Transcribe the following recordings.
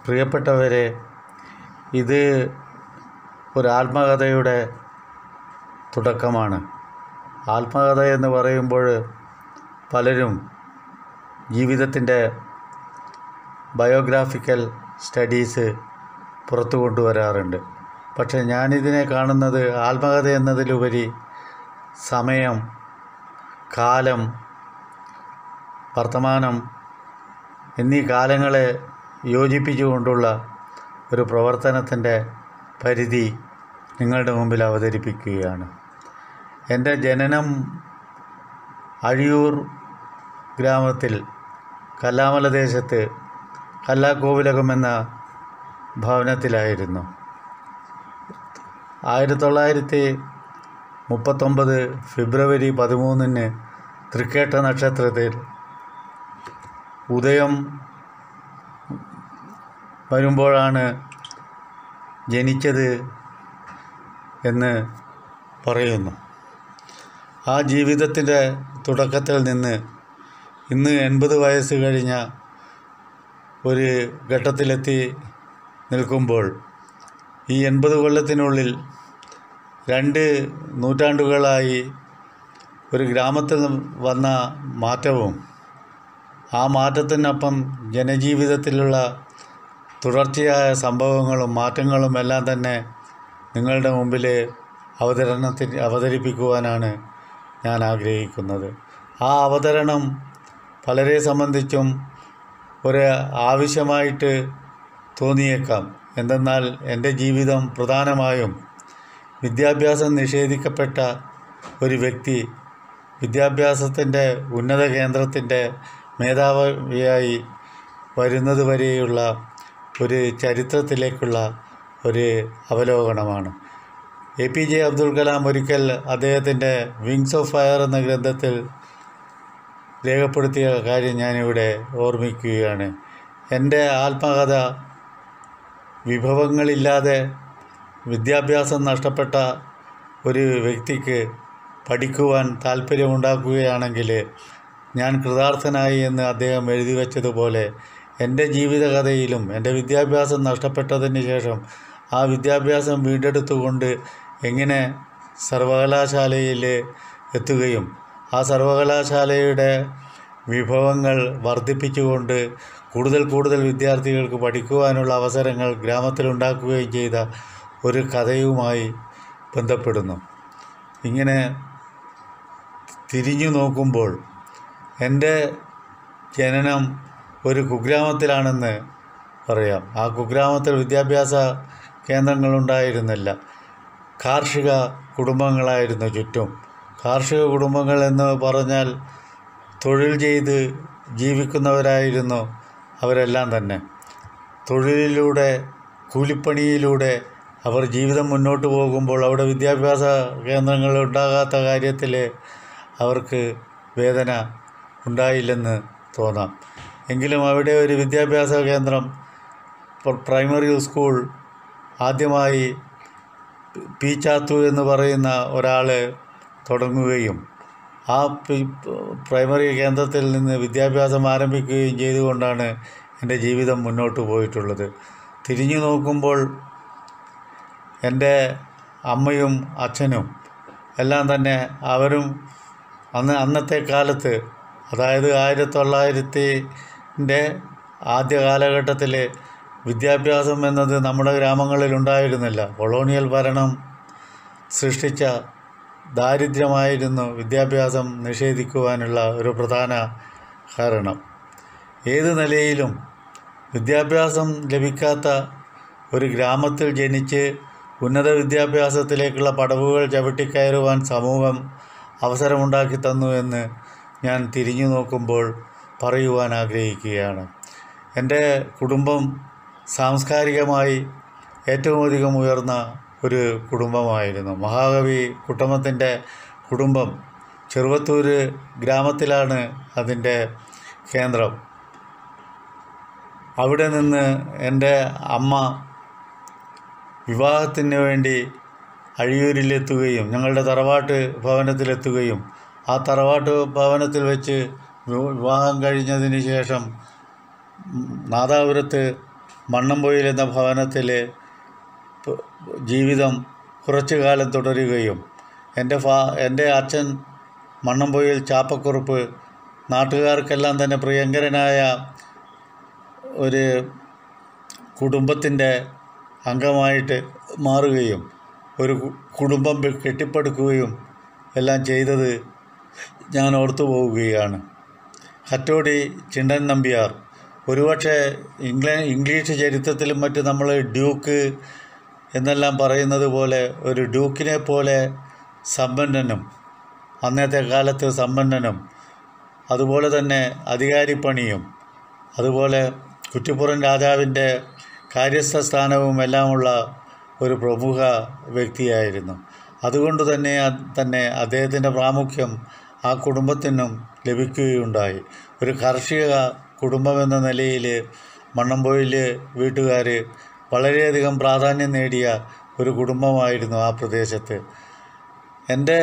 പ്രിയപ്പെട്ടവരെ ഇത് ഒരു ആത്മകഥയുടെ തുടക്കമാണ് ആത്മകഥ എന്ന് പറയുമ്പോൾ പലരും ജീവിതത്തിൻ്റെ ബയോഗ്രാഫിക്കൽ സ്റ്റഡീസ് പുറത്തു കൊണ്ടുവരാറുണ്ട് പക്ഷേ ഞാനിതിനെ കാണുന്നത് ആത്മകഥ എന്നതിലുപരി സമയം കാലം വർത്തമാനം എന്നീ കാലങ്ങളെ യോജിപ്പിച്ചുകൊണ്ടുള്ള ഒരു പ്രവർത്തനത്തിൻ്റെ പരിധി നിങ്ങളുടെ മുമ്പിൽ അവതരിപ്പിക്കുകയാണ് എൻ്റെ ജനനം അഴിയൂർ ഗ്രാമത്തിൽ കല്ലാമല ദേശത്ത് കല്ലാക്കോവിലകം എന്ന ഭവനത്തിലായിരുന്നു ആയിരത്തി തൊള്ളായിരത്തി മുപ്പത്തൊമ്പത് ഫെബ്രുവരി പതിമൂന്നിന് തൃക്കേട്ട നക്ഷത്രത്തിൽ ഉദയം വരുമ്പോഴാണ് ജനിച്ചത് എന്ന് പറയുന്നു ആ ജീവിതത്തിൻ്റെ തുടക്കത്തിൽ നിന്ന് ഇന്ന് എൺപത് വയസ്സ് കഴിഞ്ഞ ഒരു ഘട്ടത്തിലെത്തി നിൽക്കുമ്പോൾ ഈ എൺപത് കൊല്ലത്തിനുള്ളിൽ രണ്ട് നൂറ്റാണ്ടുകളായി ഒരു ഗ്രാമത്തിൽ വന്ന മാറ്റവും ആ മാറ്റത്തിനൊപ്പം ജനജീവിതത്തിലുള്ള തുടർച്ചയായ സംഭവങ്ങളും മാറ്റങ്ങളും എല്ലാം തന്നെ നിങ്ങളുടെ മുമ്പിൽ അവതരണത്തിൽ അവതരിപ്പിക്കുവാനാണ് ഞാൻ ആഗ്രഹിക്കുന്നത് ആ അവതരണം പലരെ സംബന്ധിച്ചും ഒരു ആവശ്യമായിട്ട് തോന്നിയേക്കാം എന്തെന്നാൽ എൻ്റെ ജീവിതം പ്രധാനമായും വിദ്യാഭ്യാസം നിഷേധിക്കപ്പെട്ട ഒരു വ്യക്തി വിദ്യാഭ്യാസത്തിൻ്റെ ഉന്നത കേന്ദ്രത്തിൻ്റെ മേധാവിയായി വരുന്നത് വരെയുള്ള ഒരു ചരിത്രത്തിലേക്കുള്ള ഒരു അവലോകനമാണ് A P J Abdul Kalam ഒരിക്കൽ അദ്ദേഹത്തിൻ്റെ വിങ്സ് ഓഫ് ഫയർ എന്ന ഗ്രന്ഥത്തിൽ രേഖപ്പെടുത്തിയ കാര്യം ഞാനിവിടെ ഓർമ്മിക്കുകയാണ് എൻ്റെ ആത്മകഥ വിഭവങ്ങളില്ലാതെ വിദ്യാഭ്യാസം നഷ്ടപ്പെട്ട ഒരു വ്യക്തിക്ക് പഠിക്കുവാൻ താല്പര്യമുണ്ടാക്കുകയാണെങ്കിൽ ഞാൻ കൃതാർത്ഥനായി എന്ന് അദ്ദേഹം എഴുതി വച്ചതുപോലെ എൻ്റെ ജീവിതകഥയിലും എൻ്റെ വിദ്യാഭ്യാസം നഷ്ടപ്പെട്ടതിന് ശേഷം ആ വിദ്യാഭ്യാസം വീണ്ടെടുത്തുകൊണ്ട് എങ്ങനെ സർവകലാശാലയിൽ എത്തുകയും ആ സർവകലാശാലയുടെ വിഭവങ്ങൾ വർദ്ധിപ്പിച്ചുകൊണ്ട് കൂടുതൽ കൂടുതൽ വിദ്യാർത്ഥികൾക്ക് പഠിക്കുവാനുള്ള അവസരങ്ങൾ ഗ്രാമത്തിലുണ്ടാക്കുകയും ചെയ്ത ഒരു കഥയുമായി ബന്ധപ്പെടുന്നു ഇങ്ങനെ തിരിഞ്ഞു നോക്കുമ്പോൾ എൻ്റെ ജനനം ഒരു കുഗ്രാമത്തിലാണെന്ന് പറയാം ആ കുഗ്രാമത്തിൽ വിദ്യാഭ്യാസ കേന്ദ്രങ്ങളുണ്ടായിരുന്നില്ല കാർഷിക കുടുംബങ്ങളായിരുന്നു ചുറ്റും കാർഷിക കുടുംബങ്ങൾ എന്ന് പറഞ്ഞാൽ തൊഴിൽ ചെയ്ത് ജീവിക്കുന്നവരായിരുന്നു അവരെല്ലാം തന്നെ തൊഴിലിലൂടെ കൂലിപ്പണിയിലൂടെ അവർ ജീവിതം മുന്നോട്ട് പോകുമ്പോൾ അവിടെ വിദ്യാഭ്യാസ കേന്ദ്രങ്ങൾ ഉണ്ടാകാത്ത കാര്യത്തിൽ അവർക്ക് വേദന ഉണ്ടായില്ലെന്ന് തോന്നാം എങ്കിലും അവിടെ ഒരു വിദ്യാഭ്യാസ കേന്ദ്രം പ്രൈമറി സ്കൂൾ ആദ്യമായി പി ചാത്തു എന്ന് പറയുന്ന ഒരാൾ തുടങ്ങുകയും ആ പ്രൈമറി കേന്ദ്രത്തിൽ നിന്ന് വിദ്യാഭ്യാസം ആരംഭിക്കുകയും ചെയ്തുകൊണ്ടാണ് എൻ്റെ ജീവിതം മുന്നോട്ട് പോയിട്ടുള്ളത് തിരിഞ്ഞു നോക്കുമ്പോൾ എൻ്റെ അമ്മയും അച്ഛനും എല്ലാം തന്നെ അവരും അന്ന് അന്നത്തെ കാലത്ത് അതായത് ആയിരത്തി തൊള്ളായിരത്തിൻ്റെ ആദ്യ കാലഘട്ടത്തിൽ വിദ്യാഭ്യാസം എന്നത് നമ്മുടെ ഗ്രാമങ്ങളിൽ ഉണ്ടായിരുന്നില്ല കൊളോണിയൽ ഭരണം സൃഷ്ടിച്ച ദാരിദ്ര്യമായിരുന്നു വിദ്യാഭ്യാസം നിഷേധിക്കുവാനുള്ള ഒരു പ്രധാന കാരണം ഏത് നിലയിലും വിദ്യാഭ്യാസം ലഭിക്കാത്ത ഒരു ഗ്രാമത്തിൽ ജനിച്ച് ഉന്നത വിദ്യാഭ്യാസത്തിലേക്കുള്ള പടവുകൾ ചവിട്ടിക്കയറുവാൻ സമൂഹം അവസരമുണ്ടാക്കി തന്നു എന്ന് ഞാൻ തിരിഞ്ഞു നോക്കുമ്പോൾ പറയുവാൻ ആഗ്രഹിക്കുകയാണ് എൻ്റെ കുടുംബം സാംസ്കാരികമായി ഏറ്റവും അധികം ഉയർന്ന ഒരു കുടുംബമായിരുന്നു മഹാകവി കുട്ടമത്തിൻ്റെ കുടുംബം ചെറുവത്തൂർ ഗ്രാമത്തിലാണ് അതിൻ്റെ കേന്ദ്രം അവിടെ നിന്ന് എൻ്റെ അമ്മ വിവാഹത്തിന് വേണ്ടി അഴിയൂരിലെത്തുകയും ഞങ്ങളുടെ തറവാട്ട് ഭവനത്തിലെത്തുകയും ആ തറവാട്ട് ഭവനത്തിൽ വെച്ച് വിവാഹം കഴിഞ്ഞതിന് ശേഷം നാദാപുരത്ത് മണ്ണമ്പൊയിൽ എന്ന ഭവനത്തിൽ പ- ജീവിതം കുറച്ചു കാലം തുടരുകയും എൻ്റെ ഫാ എൻ്റെ അച്ഛൻ മണ്ണമ്പൊയിൽ ചാപ്പക്കുറുപ്പ് നാട്ടുകാർക്കെല്ലാം തന്നെ പ്രിയങ്കരനായ ഒരു കുടുംബത്തിൻ്റെ അംഗമായിട്ട് മാറുകയും ഒരു കു- കുടുംബം പെ- കെട്ടിപ്പടുക്കുകയും എല്ലാം ചെയ്തത് ഞാൻ ഓർത്തു പോവുകയാണ് ഹറ്റോടി ചിണ്ടൻ നമ്പ്യാർ ഒരുപക്ഷെ ഇംഗ്ല ഇംഗ്ലീഷ് ചരിത്രത്തിലും മറ്റും നമ്മൾ ഡ്യൂക്ക് എന്നെല്ലാം പറയുന്നത് പോലെ ഒരു ഡ്യൂക്കിനെ പോലെ സമ്പന്നനും അന്നത്തെ കാലത്ത് സമ്പന്നനും അതുപോലെ തന്നെ അധികാരിപ്പണിയും അതുപോലെ കുറ്റിപ്പുറം രാജാവിൻ്റെ കാര്യസ്ഥ സ്ഥാനവും എല്ലാമുള്ള ഒരു പ്രമുഖ വ്യക്തിയായിരുന്നു അതുകൊണ്ട് തന്നെ അത് തന്നെ അദ്ദേഹത്തിൻ്റെ പ്രാമുഖ്യം ആ കുടുംബത്തിനും ലഭിക്കുകയുണ്ടായി ഒരു കാർഷിക കുടുംബമെന്ന നിലയിൽ മണ്ണമ്പൊയിൽ വീട്ടുകാർ വളരെയധികം പ്രാധാന്യം നേടിയ ഒരു കുടുംബമായിരുന്നു ആ പ്രദേശത്ത് എൻ്റെ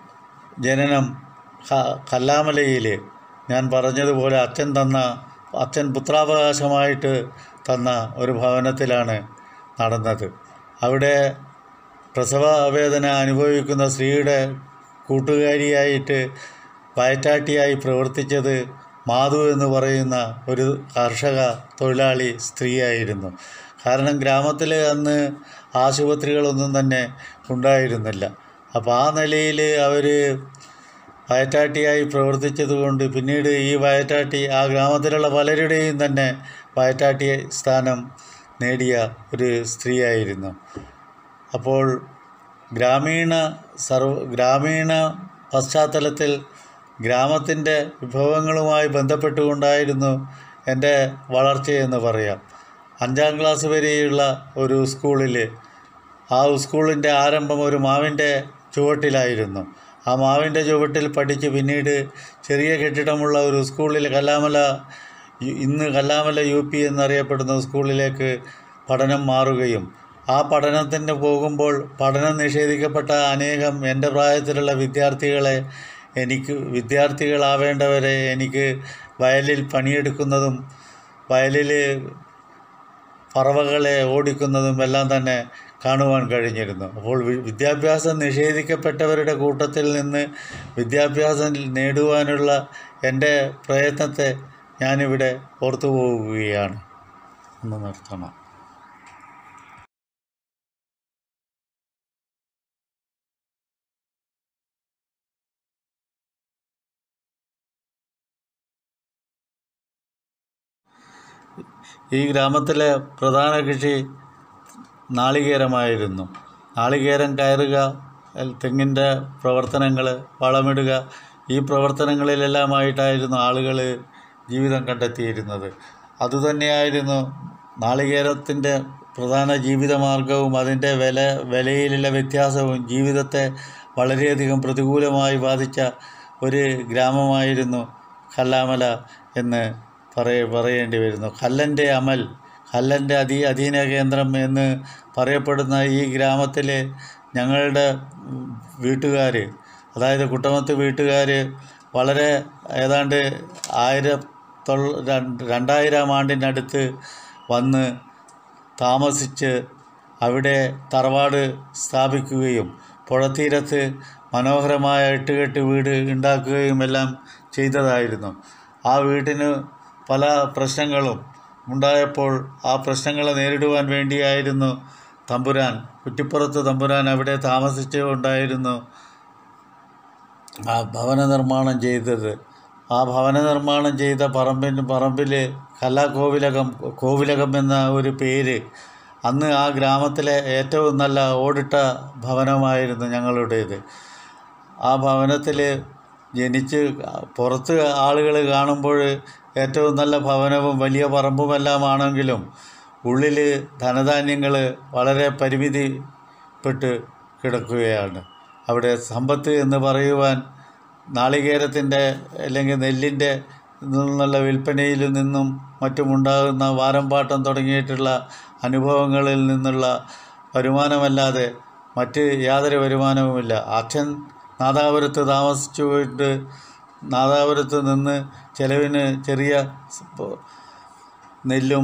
ജനനം ക- കല്ലാമലയിൽ ഞാൻ പറഞ്ഞതുപോലെ അച്ഛൻ തന്ന അച്ഛൻ പുത്രാവകാശമായിട്ട് തന്ന ഒരു ഭവനത്തിലാണ് നടന്നത് അവിടെ പ്രസവ വേദന അനുഭവിക്കുന്ന സ്ത്രീയുടെ കൂട്ടുകാരിയായിട്ട് വയറ്റാട്ടിയായി പ്രവർത്തിച്ചത് മാധു എന്ന് പറയുന്ന ഒരു കർഷക തൊഴിലാളി സ്ത്രീയായിരുന്നു കാരണം ഗ്രാമത്തിൽ അന്ന് ആശുപത്രികളൊന്നും തന്നെ ഉണ്ടായിരുന്നില്ല അപ്പോൾ ആ നിലയിൽ അവർ വയറ്റാട്ടിയായി പ്രവർത്തിച്ചതുകൊണ്ട് പിന്നീട് ഈ വയറ്റാട്ടി ആ ഗ്രാമത്തിലുള്ള പലരുടെയും തന്നെ വയറ്റാട്ടി സ്ഥാനം നേടിയ ഒരു സ്ത്രീയായിരുന്നു അപ്പോൾ ഗ്രാമീണ സർവ ഗ്രാമീണ പശ്ചാത്തലത്തിൽ ഗ്രാമത്തിൻ്റെ വിഭവങ്ങളുമായി ബന്ധപ്പെട്ടുകൊണ്ടായിരുന്നു എൻ്റെ വളർച്ചയെന്ന് പറയാം അഞ്ചാം ക്ലാസ് വരെയുള്ള ഒരു സ്കൂളിൽ ആ സ്കൂളിൻ്റെ ആരംഭം ഒരു മാവിൻ്റെ ചുവട്ടിലായിരുന്നു ആ മാവിൻ്റെ ചുവട്ടിൽ പഠിച്ച് പിന്നീട് ചെറിയ കെട്ടിടമുള്ള ഒരു സ്കൂളിൽ കല്ലാമല യു- ഇന്ന് കല്ലാമല യു പി എന്നറിയപ്പെടുന്ന സ്കൂളിലേക്ക് പഠനം മാറുകയും ആ പഠനത്തിന് പോകുമ്പോൾ പഠനം നിഷേധിക്കപ്പെട്ട അനേകം എൻ്റെ പ്രായത്തിലുള്ള വിദ്യാർത്ഥികളെ എനിക്ക് വിദ്യാർത്ഥികളാവേണ്ടവരെ എനിക്ക് വയലിൽ പണിയെടുക്കുന്നതും വയലിൽ പറവകളെ ഓടിക്കുന്നതും എല്ലാം തന്നെ കാണുവാൻ കഴിഞ്ഞിരുന്നു അപ്പോൾ വി- വിദ്യാഭ്യാസം നിഷേധിക്കപ്പെട്ടവരുടെ കൂട്ടത്തിൽ നിന്ന് വിദ്യാഭ്യാസം നേടുവാനുള്ള എൻ്റെ പ്രയത്നത്തെ ഞാനിവിടെ ഓർത്തു പോവുകയാണ് ഒന്ന് നിർത്തണം ഈ ഗ്രാമത്തിലെ പ്രധാന കൃഷി നാളികേരമായിരുന്നു നാളികേരം കയറുക എൽ- തെങ്ങിൻ്റെ പ്രവർത്തനങ്ങൾ വളമിടുക ഈ പ്രവർത്തനങ്ങളിലെല്ലാമായിട്ടായിരുന്നു ആളുകൾ ജീവിതം കണ്ടെത്തിയിരുന്നത് അതുതന്നെയായിരുന്നു നാളികേരത്തിൻ്റെ പ്രധാന ജീവിതമാർഗവും അതിൻ്റെ വില വിലയിലുള്ള വ്യത്യാസവും ജീവിതത്തെ വളരെയധികം പ്രതികൂലമായി ബാധിച്ച ഒരു ഗ്രാമമായിരുന്നു കല്ലാമല എന്ന് പറയ പറയേണ്ടി വരുന്നു കല്ലൻ്റെ അമൽ കല്ലൻ്റെ അധീ അധീന കേന്ദ്രം എന്ന് പറയപ്പെടുന്ന ഈ ഗ്രാമത്തിലെ ഞങ്ങളുടെ വീട്ടുകാർ അതായത് കുട്ടമത്ത് വീട്ടുകാർ വളരെ ഏതാണ്ട് ആയിരത്തൊള്ള രണ്ട് രണ്ടായിരം ആണ്ടിനടുത്ത് വന്ന് താമസിച്ച് അവിടെ തറവാട് സ്ഥാപിക്കുകയും പുഴത്തീരത്ത് മനോഹരമായ എട്ടുകെട്ട് വീട് ഉണ്ടാക്കുകയും എല്ലാം ചെയ്തതായിരുന്നു ആ വീടിന് പല പ്രശ്നങ്ങളും ഉണ്ടായപ്പോൾ ആ പ്രശ്നങ്ങളെ നേരിടുവാൻ വേണ്ടിയായിരുന്നു തമ്പുരാൻ കുറ്റിപ്പുറത്ത് തമ്പുരാൻ അവിടെ താമസിച്ചുകൊണ്ടായിരുന്നു ആ ഭവന നിർമ്മാണം ചെയ്തത് ആ ഭവന നിർമ്മാണം ചെയ്ത പറമ്പിന് പറമ്പിൽ കലാകോവിലകം കോവിലകം എന്ന ഒരു പേര് അന്ന് ആ ഗ്രാമത്തിലെ ഏറ്റവും നല്ല ഓടിട്ട ഭവനമായിരുന്നു ഞങ്ങളുടേത് ആ ഭവനത്തിൽ ജനിച്ച് പുറത്ത് ആളുകൾ കാണുമ്പോൾ ഏറ്റവും നല്ല ഭവനവും വലിയ പറമ്പുമെല്ലാം ആണെങ്കിലും ഉള്ളിൽ ധനധാന്യങ്ങൾ വളരെ പരിമിതിപ്പെട്ട് കിടക്കുകയാണ് അവിടെ സമ്പത്ത് എന്ന് പറയുവാൻ നാളികേരത്തിൻ്റെ അല്ലെങ്കിൽ നെല്ലിൻ്റെ നിന്നുള്ള വിൽപ്പനയിൽ നിന്നും മറ്റുമുണ്ടാകുന്ന വാരംപാട്ടം തുടങ്ങിയിട്ടുള്ള അനുഭവങ്ങളിൽ നിന്നുള്ള വരുമാനമല്ലാതെ മറ്റ് യാതൊരു വരുമാനവുമില്ല അച്ഛൻ നാദാപുരത്ത് താമസിച്ചു പോയിട്ട് നാദാപുരത്ത് നിന്ന് ചെലവിന് ചെറിയ സ് പ- നെല്ലും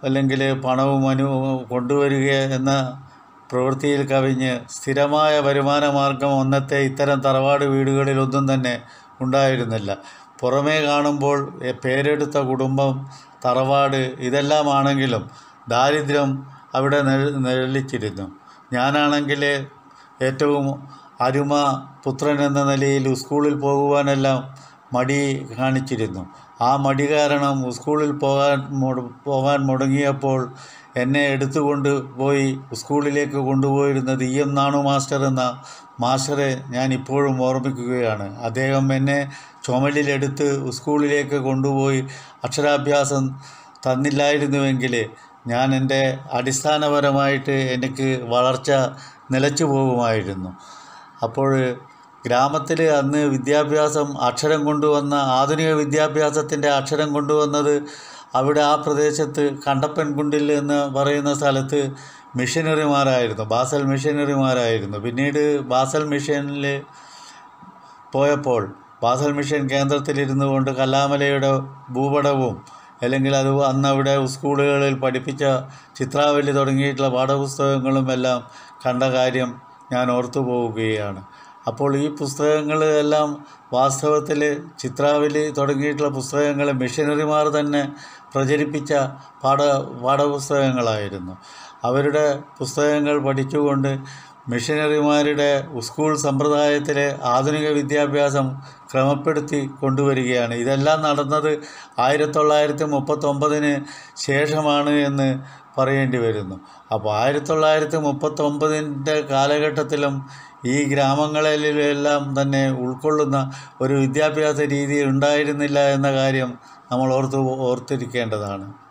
അല്ലെങ്കിൽ പണവും അനു കൊണ്ടുവരിക എന്ന പ്രവൃത്തിയിൽ കവിഞ്ഞ് സ്ഥിരമായ വരുമാന മാർഗം അന്നത്തെ ഇത്തരം തറവാട് വീടുകളിലൊന്നും തന്നെ ഉണ്ടായിരുന്നില്ല പുറമേ കാണുമ്പോൾ എ, പേരെടുത്ത കുടുംബം തറവാട് ഇതെല്ലാമാണെങ്കിലും ദാരിദ്ര്യം അവിടെ നിഴ- നിഴലിച്ചിരുന്നു ഞാനാണെങ്കിൽ ഏറ്റവും അരുമ പുത്രൻ എന്ന നിലയിൽ സ്കൂളിൽ പോകുവാനെല്ലാം മടി കാണിച്ചിരുന്നു ആ മടി കാരണം സ്കൂളിൽ പോകാൻ മുട- പോകാൻ മുടങ്ങിയപ്പോൾ എന്നെ എടുത്തുകൊണ്ട് പോയി സ്കൂളിലേക്ക് കൊണ്ടുപോയിരുന്നത് ഇ എം നാണു മാസ്റ്റർ എന്ന മാസ്റ്ററെ ഞാൻ ഇപ്പോഴും ഓർമ്മിക്കുകയാണ് അദ്ദേഹം എന്നെ ചുമലിലെടുത്ത് സ്കൂളിലേക്ക് കൊണ്ടുപോയി അക്ഷരാഭ്യാസം തന്നില്ലായിരുന്നുവെങ്കിൽ ഞാൻ എൻ്റെ അടിസ്ഥാനപരമായിട്ട് എനിക്ക് വളർച്ച നിലച്ചു പോകുമായിരുന്നു അപ്പോൾ ഗ്രാമത്തിൽ അന്ന് വിദ്യാഭ്യാസം അക്ഷരം കൊണ്ടുവന്ന ആധുനിക വിദ്യാഭ്യാസത്തിൻ്റെ അക്ഷരം കൊണ്ടുവന്നത് അവിടെ ആ പ്രദേശത്ത് കണ്ടപ്പൻകുണ്ടിൽ എന്ന് പറയുന്ന സ്ഥലത്ത് മിഷനറിമാരായിരുന്നു ബാസൽ മിഷനറിമാരായിരുന്നു പിന്നീട് ബാസൽ മിഷനിൽ പോയപ്പോൾ ബാസൽ മിഷൻ കേന്ദ്രത്തിലിരുന്നു കൊണ്ട് കല്ലാമലയുടെ ഭൂപടവും അല്ലെങ്കിൽ അത് അന്ന് അവിടെ സ്കൂളുകളിൽ പഠിപ്പിച്ച ചിത്രാവലി തുടങ്ങിയിട്ടുള്ള പാഠപുസ്തകങ്ങളും എല്ലാം കണ്ട കാര്യം ഞാൻ ഓർത്തു പോവുകയാണ് അപ്പോൾ ഈ പുസ്തകങ്ങൾ എല്ലാം വാസ്തവത്തിൽ ചിത്രാവലി തുടങ്ങിയിട്ടുള്ള പുസ്തകങ്ങൾ മിഷനറിമാർ തന്നെ പ്രചരിപ്പിച്ച പാഠ പാഠപുസ്തകങ്ങളായിരുന്നു അവരുടെ പുസ്തകങ്ങൾ പഠിച്ചുകൊണ്ട് മിഷനറിമാരുടെ സ്കൂൾ സമ്പ്രദായത്തിലെ ആധുനിക വിദ്യാഭ്യാസം ക്രമപ്പെടുത്തി കൊണ്ടുവരികയാണ് ഇതെല്ലാം നടന്നത് ആയിരത്തി തൊള്ളായിരത്തി മുപ്പത്തൊമ്പതിന് ശേഷമാണ് എന്ന് പറയേണ്ടി വരുന്നു അപ്പോൾ ആയിരത്തി തൊള്ളായിരത്തി മുപ്പത്തൊമ്പതിൻ്റെ കാലഘട്ടത്തിലും ഈ ഗ്രാമങ്ങളിലെല്ലാം തന്നെ ഉൾക്കൊള്ളുന്ന ഒരു വിദ്യാഭ്യാസ രീതി ഉണ്ടായിരുന്നില്ല എന്ന കാര്യം നമ്മൾ ഓർത്ത് ഓർത്തിരിക്കേണ്ടതാണ്